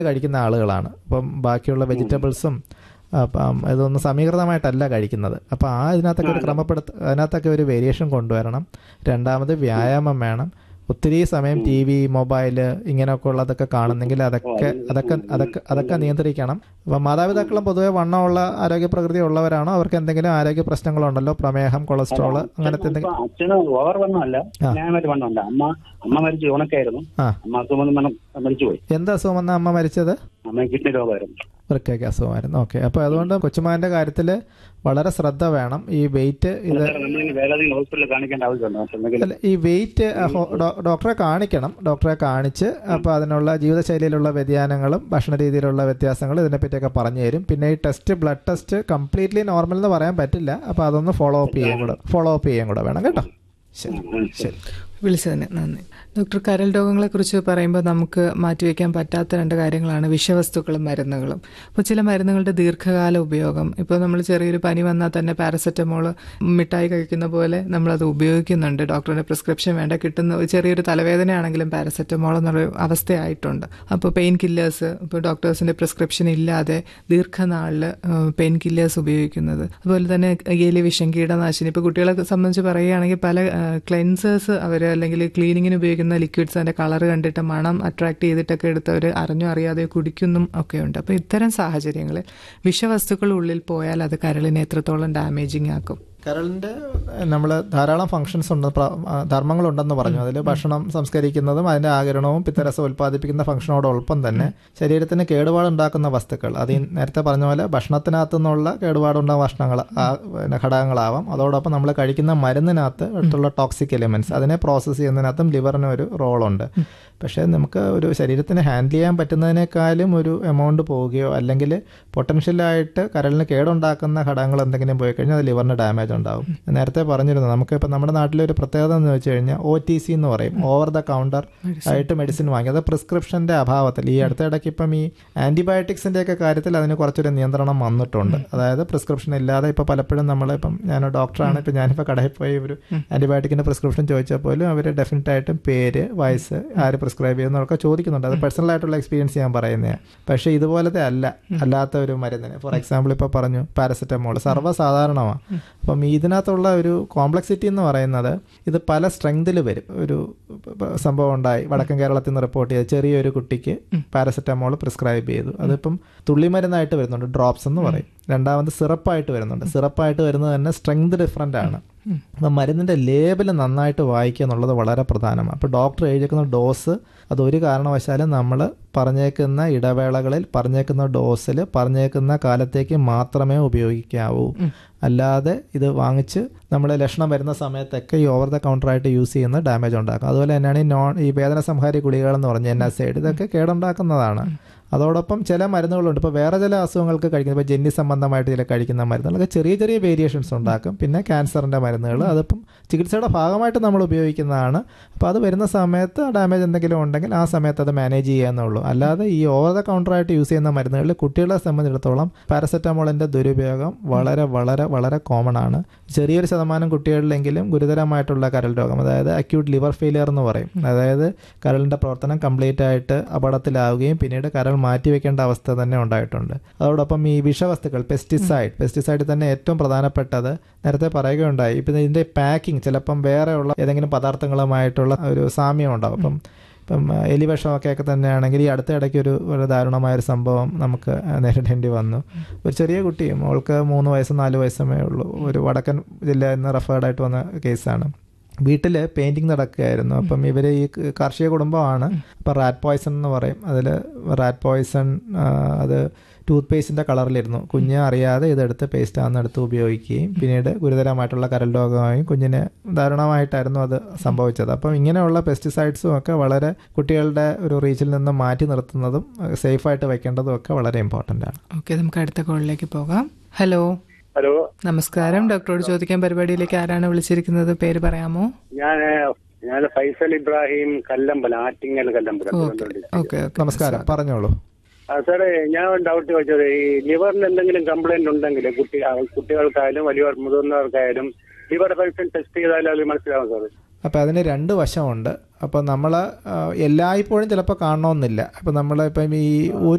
കഴിക്കുന്ന ആളുകളാണ് അപ്പം ബാക്കിയുള്ള വെജിറ്റബിൾസും അപ്പം ഇതൊന്നും സമീകൃതമായിട്ടല്ല കഴിക്കുന്നത് അപ്പോൾ ആ ഇതിനകത്തൊക്കെ ഒരു ക്രമപ്പെടുത്ത അതിനകത്തൊക്കെ ഒരു വേരിയേഷൻ കൊണ്ടുവരണം രണ്ടാമത് വ്യായാമം വേണം ഒത്തിരി സമയം ടി വി മൊബൈല് ഇങ്ങനെയൊക്കെ ഉള്ളതൊക്കെ കാണുന്നെങ്കിൽ അതൊക്കെ അതൊക്കെ അതൊക്കെ അതൊക്കെ നിയന്ത്രിക്കണം അപ്പം മാതാപിതാക്കളും പൊതുവെ വണ്ണമുള്ള ആരോഗ്യ പ്രകൃതി ഉള്ളവരാണോ അവർക്ക് എന്തെങ്കിലും ആരോഗ്യ പ്രശ്നങ്ങളുണ്ടല്ലോ പ്രമേഹം കൊളസ്ട്രോൾ അങ്ങനത്തെ എന്തെങ്കിലും ഇപ്പൊ അച്ഛന് ഓവർ വണ്ണമല്ല ന്യായമായിട്ട് വണ്ണമുണ്ട് അമ്മ അമ്മ മരിച്ചു ഉണക്കായിരുന്നു ആ അമ്മ അസുഖം മരണം മരിച്ചുപോയി എന്ത് അസുഖം വന്ന അമ്മ മരിച്ചത് അമ്മ കിഡ്നി രോഗമായിരുന്നു വൃക്കയ്ക്ക് അസുഖമായിരുന്നു ഓക്കെ അപ്പോൾ അതുകൊണ്ട് കൊച്ചുമാൻ്റെ കാര്യത്തിൽ വളരെ ശ്രദ്ധ വേണം ഈ വെയിറ്റ് ഇത് നമ്മളിനി വേറെ ഏതെങ്കിലും ഹോസ്പിറ്റലിൽ കാണിക്കേണ്ട ആവശ്യമുണ്ടോ മറ്റെന്തെങ്കിലും അല്ല ഈ വെയിറ്റ് ഡോക്ടറെ കാണിക്കണം ഡോക്ടറെ കാണിച്ച് അപ്പോൾ അതിനുള്ള ജീവിതശൈലിയിലുള്ള വ്യതിയാനങ്ങളും ഭക്ഷണ രീതിയിലുള്ള വ്യത്യാസങ്ങളും ഇതിനെപ്പറ്റിയൊക്കെ പറഞ്ഞു തരും പിന്നെ ഈ test blood test completely normal എന്ന് പറയാൻ പറ്റില്ല അപ്പോൾ അതൊന്ന് ഫോളോ അപ്പ് ചെയ്യാൻ കൂടെ ഫോളോ അപ്പ് ചെയ്യാൻ കൂടെ വേണം കേട്ടോ ശരി ശരി വിളിച്ചതിന് നന്ദി ഡോക്ടർ കരൾ രോഗങ്ങളെക്കുറിച്ച് പറയുമ്പോൾ നമുക്ക് മാറ്റിവെക്കാൻ പറ്റാത്ത രണ്ട് കാര്യങ്ങളാണ് വിഷവസ്തുക്കളും മരുന്നുകളും അപ്പോൾ ചില മരുന്നുകളുടെ ദീർഘകാല ഉപയോഗം ഇപ്പോൾ നമ്മൾ ചെറിയൊരു പനി വന്നാൽ തന്നെ പാരസെറ്റമോൾ മിഠായി കഴിക്കുന്ന പോലെ നമ്മളത് ഉപയോഗിക്കുന്നുണ്ട് ഡോക്ടറുടെ പ്രിസ്ക്രിപ്ഷൻ വേണ്ട കിട്ടുന്ന ഒരു ചെറിയൊരു തലവേദനയാണെങ്കിലും പാരസെറ്റമോൾ എന്നൊരു അവസ്ഥയായിട്ടുണ്ട് അപ്പോൾ പെയിൻ കില്ലേഴ്സ് ഇപ്പോൾ ഡോക്ടേഴ്സിന്റെ പ്രിസ്ക്രിപ്ഷൻ ഇല്ലാതെ ദീർഘനാളിൽ പെയിൻ കില്ലേഴ്സ് ഉപയോഗിക്കുന്നത് അതുപോലെ തന്നെ എലി വിഷം കീടനാശിനി ഇപ്പോൾ കുട്ടികളെ സംബന്ധിച്ച് പറയുകയാണെങ്കിൽ പല ക്ലെൻസേഴ്സ് അവർ അല്ലെങ്കിൽ ക്ലീനിങ്ങിന് ഉപയോഗിക്കുന്ന ലിക്വിഡ്സ് അതിന്റെ കളർ കണ്ടിട്ട് മണം അട്രാക്ട് ചെയ്തിട്ടൊക്കെ എടുത്തവർ അറിഞ്ഞോ അറിയാതെ കുടിക്കുന്നും ഒക്കെ ഉണ്ട് അപ്പോൾ ഇത്തരം സാഹചര്യങ്ങളിൽ വിഷവസ്തുക്കൾ ഉള്ളിൽ പോയാൽ അത് കരളിനെ എത്രത്തോളം ഡാമേജിങ് ആക്കും കരളിൻ്റെ നമ്മൾ ധാരാളം ഫങ്ഷൻസ് ഉണ്ട് പ്ര- ആ, ധർമ്മങ്ങളുണ്ടെന്ന് പറഞ്ഞു അതിൽ ഭക്ഷണം സംസ്കരിക്കുന്നതും അതിൻ്റെ ആകിരണവും പിത്തരസം ഉൽപ്പാദിപ്പിക്കുന്ന ഫംഗ്ഷനോടൊപ്പം തന്നെ ശരീരത്തിന് കേടുപാടുണ്ടാക്കുന്ന വസ്തുക്കൾ അത് ഈ നേരത്തെ പറഞ്ഞ പോലെ ഭക്ഷണത്തിനകത്തു നിന്നുള്ള കേടുപാടുണ്ടാകുന്ന ഭക്ഷണങ്ങൾ ആ, പിന്നെ ഘടകങ്ങളാവാം അതോടൊപ്പം നമ്മൾ കഴിക്കുന്ന മരുന്നിനകത്ത് അടുത്തുള്ള ടോക്സിക് എലിമെന്റ്സ് അതിനെ പ്രോസസ്സ് ചെയ്യുന്നതിനകത്തും ലിവറിന് ഒരു റോളുണ്ട് പക്ഷേ നമുക്ക് ഒരു ശരീരത്തിന് ഹാൻഡിൽ ചെയ്യാൻ പറ്റുന്നതിനേക്കാളും ഒരു എമൗണ്ട് പോവുകയോ അല്ലെങ്കിൽ പൊട്ടൻഷ്യലായിട്ട് കരളിന് കേടുണ്ടാക്കുന്ന ഘടകങ്ങൾ എന്തെങ്കിലും പോയി കഴിഞ്ഞാൽ അത് ലിവറിന് ഡാമേജ് ഉണ്ടാവും നേരത്തെ പറഞ്ഞിരുന്നു നമുക്ക് ഇപ്പം നമ്മുടെ നാട്ടിലെ ഒരു പ്രത്യേകത എന്ന് വെച്ച് കഴിഞ്ഞാൽ ഒ ടി സി എന്ന് പറയും ഓവർ ദ കൗണ്ടർ ആയിട്ട് മെഡിസിൻ വാങ്ങി അത് പ്രിസ്ക്രിപ്ഷന്റെ അഭാവത്തിൽ ഈ അടുത്തിടയ്ക്ക് ഇപ്പം ഈ ആന്റിബയോട്ടിക്സിന്റെ ഒക്കെ കാര്യത്തിൽ അതിന് കുറച്ചൊരു നിയന്ത്രണം വന്നിട്ടുണ്ട് അതായത് പ്രിസ്ക്രിപ്ഷൻ ഇല്ലാതെ ഇപ്പം പലപ്പോഴും നമ്മൾ ഇപ്പം ഞാൻ ഡോക്ടറാണ് ഇപ്പം ഞാനിപ്പോൾ കടയിൽ പോയി ഒരു ആന്റിബയോട്ടിക്കിന്റെ പ്രിസ്ക്രിപ്ഷൻ ചോദിച്ചാൽ പോലും അവർ ഡെഫിനറ്റ് ആയിട്ടും പേര് വയസ്സ് ആര് പ്രിസ്ക്രൈബ് ചെയ്യുന്നതൊക്കെ ചോദിക്കുന്നുണ്ട് അത് പേഴ്സണൽ ആയിട്ടുള്ള എക്സ്പീരിയൻസ് ഞാൻ പറയുന്നതാണ് പക്ഷേ ഇതുപോലത്തെ അല്ല അല്ലാത്ത ഒരു മരുന്നിന് ഫോർ എക്സാമ്പിൾ ഇപ്പോൾ പറഞ്ഞു പാരസെറ്റമോൾ സർവ്വസാധാരണമാണ് അപ്പം ഇതിനകത്തുള്ള ഒരു കോംപ്ലക്സിറ്റി എന്ന് പറയുന്നത് ഇത് പല സ്ട്രെങ്തിൽ വരും ഒരു സംഭവം ഉണ്ടായി വടക്കൻ കേരളത്തിൽ നിന്ന് റിപ്പോർട്ട് ചെയ്ത ചെറിയൊരു കുട്ടിക്ക് പാരസെറ്റമോൾ പ്രിസ്ക്രൈബ് ചെയ്തു അതിപ്പം തുള്ളിമരുന്നായിട്ട് വരുന്നുണ്ട് ഡ്രോപ്സ് എന്ന് പറയും രണ്ടാമത് സിറപ്പായിട്ട് വരുന്നുണ്ട് സിറപ്പായിട്ട് വരുന്നത് തന്നെ സ്ട്രെങ്ത് ഡിഫറൻ്റ് ആണ് അപ്പം മരുന്നിൻ്റെ ലേബൽ നന്നായിട്ട് വായിക്കുക എന്നുള്ളത് വളരെ പ്രധാനമാണ് അപ്പോൾ ഡോക്ടർ എഴുതിയേക്കുന്ന ഡോസ് അതൊരു കാരണവശാലും നമ്മൾ പറഞ്ഞേക്കുന്ന ഇടവേളകളിൽ പറഞ്ഞേക്കുന്ന ഡോസിൽ പറഞ്ഞേക്കുന്ന കാലത്തേക്ക് മാത്രമേ ഉപയോഗിക്കാവൂ അല്ലാതെ ഇത് വാങ്ങിച്ച് നമ്മൾ ലക്ഷണം വരുന്ന സമയത്തൊക്കെ ഈ ഓവർ ദ കൗണ്ടറായിട്ട് യൂസ് ചെയ്യുന്ന ഡാമേജ് ഉണ്ടാക്കും അതുപോലെ തന്നെയാണ് ഈ നോൺ ഈ വേദന സംഹാരി ഗുളികകൾ എന്ന് പറഞ്ഞ എൻ എസ് ഇതൊക്കെ കേടുണ്ടാക്കുന്നതാണ് അതോടൊപ്പം ചില മരുന്നുകളുണ്ട് ഇപ്പോൾ വേറെ ചില അസുഖങ്ങൾക്ക് കഴിക്കുന്ന ഇപ്പോൾ ജന്നി സംബന്ധമായിട്ട് ചില കഴിക്കുന്ന മരുന്നുകളൊക്കെ ചെറിയ ചെറിയ വേരിയേഷൻസ് ഉണ്ടാക്കും പിന്നെ ക്യാൻസറിൻ്റെ മരുന്നുകൾ അതിപ്പം ചികിത്സയുടെ ഭാഗമായിട്ട് നമ്മൾ ഉപയോഗിക്കുന്നതാണ് അപ്പോൾ അത് വരുന്ന സമയത്ത് ഡാമേജ് എന്തെങ്കിലും ഉണ്ടെങ്കിൽ ആ സമയത്ത് അത് മാനേജ് ചെയ്യാന്നുള്ളൂ അല്ലാതെ ഈ ഓവർ ദ കൗണ്ടറായിട്ട് യൂസ് ചെയ്യുന്ന മരുന്നുകളിൽ കുട്ടികളെ സംബന്ധിച്ചിടത്തോളം പാരസെറ്റമോളിൻ്റെ ദുരുപയോഗം വളരെ വളരെ വളരെ കോമൺ ആണ് ചെറിയൊരു ശതമാനം കുട്ടികളിലെങ്കിലും ഗുരുതരമായിട്ടുള്ള കരൾ രോഗം അതായത് അക്യൂട്ട് ലിവർ ഫെയിലിയർ എന്ന് പറയും അതായത് കരളിൻ്റെ പ്രവർത്തനം കംപ്ലീറ്റ് ആയിട്ട് അപകടത്തിലാവുകയും പിന്നീട് കരൾ മാറ്റിവെക്കേണ്ട അവസ്ഥ തന്നെ ഉണ്ടായിട്ടുണ്ട് അതോടൊപ്പം ഈ വിഷവസ്തുക്കൾ പെസ്റ്റിസൈഡ് പെസ്റ്റിസൈഡ് തന്നെ ഏറ്റവും പ്രധാനപ്പെട്ടത് നേരത്തെ പറയുകയുണ്ടായി ഇപ്പം ഇതിൻ്റെ പാക്കിംഗ് ചിലപ്പം വേറെയുള്ള ഏതെങ്കിലും പദാർത്ഥങ്ങളുമായിട്ടുള്ള ഒരു സാമ്യം ഉണ്ടാവും അപ്പം ഇപ്പം എലിവിഷമൊക്കെ ഒക്കെ തന്നെയാണെങ്കിൽ ഈ അടുത്ത ഇടയ്ക്ക് ഒരു ഒരു ദാരുണമായൊരു സംഭവം നമുക്ക് നേരിടേണ്ടി വന്നു ഒരു ചെറിയ കുട്ടിയും അവൾക്ക് മൂന്ന് വയസ്സ് നാല് വയസ്സമേ ഉള്ളൂ ഒരു വടക്കൻ ജില്ലയിൽ നിന്ന് റെഫേർഡ് ആയിട്ട് വന്ന കേസാണ് വീട്ടിൽ പെയിൻറ്റിങ് നടക്കുകയായിരുന്നു അപ്പം ഇവർ ഈ കാർഷിക കുടുംബമാണ് അപ്പം റാറ്റ് പോയ്സൺ എന്ന് പറയും അതിൽ റാറ്റ് പോയ്സൺ അത് ടൂത്ത് പേസ്റ്റിൻ്റെ കളറിലിരുന്നു കുഞ്ഞ് അറിയാതെ ഇതെടുത്ത് പേസ്റ്റാന്ന് എടുത്ത് ഉപയോഗിക്കുകയും പിന്നീട് ഗുരുതരമായിട്ടുള്ള കരൾ രോഗമായും കുഞ്ഞിന് ദാരുണമായിട്ടായിരുന്നു അത് സംഭവിച്ചത് അപ്പം ഇങ്ങനെയുള്ള പെസ്റ്റിസൈഡ്സും ഒക്കെ വളരെ കുട്ടികളുടെ ഒരു റീച്ചിൽ നിന്ന് മാറ്റി നിർത്തുന്നതും സേഫായിട്ട് വെക്കേണ്ടതും ഒക്കെ വളരെ ഇമ്പോർട്ടൻ്റ് ആണ് ഓക്കെ നമുക്ക് അടുത്ത കോളിലേക്ക് പോകാം ഹലോ ഹലോ നമസ്കാരം ഡോക്ടറോട് ചോദിക്കാൻ പരിപാടിയിലേക്ക് ആരാണ് വിളിച്ചിരിക്കുന്നത് പേര് പറയാമോ ഞാൻ ഞാൻ ഫൈസൽ ഇബ്രാഹിം കല്ലമ്പലം ആറ്റിങ്ങൽ കല്ലമ്പലം ഓക്കെ ഓക്കെ നമസ്കാരം പറഞ്ഞോളൂ ആ സാറേ ഞാൻ ഒരു ഡൗട്ട് ചോദിച്ചത് ഈ ലിവറിന് എന്തെങ്കിലും കംപ്ലൈന്റ് ഉണ്ടെങ്കിൽ കുട്ടി കുട്ടികൾക്കായാലും വലിയ മുതിർന്നവർക്കായാലും ലിവർ ഫംഗ്ഷൻ ടെസ്റ്റ് ചെയ്താലും അത് മനസ്സിലാവും സാർ അപ്പോൾ അതിന് രണ്ട് വശമുണ്ട് അപ്പോൾ നമ്മൾ എല്ലായ്പ്പോഴും ചിലപ്പോൾ കാണണമെന്നില്ല അപ്പോൾ നമ്മൾ ഇപ്പം ഈ ഒരു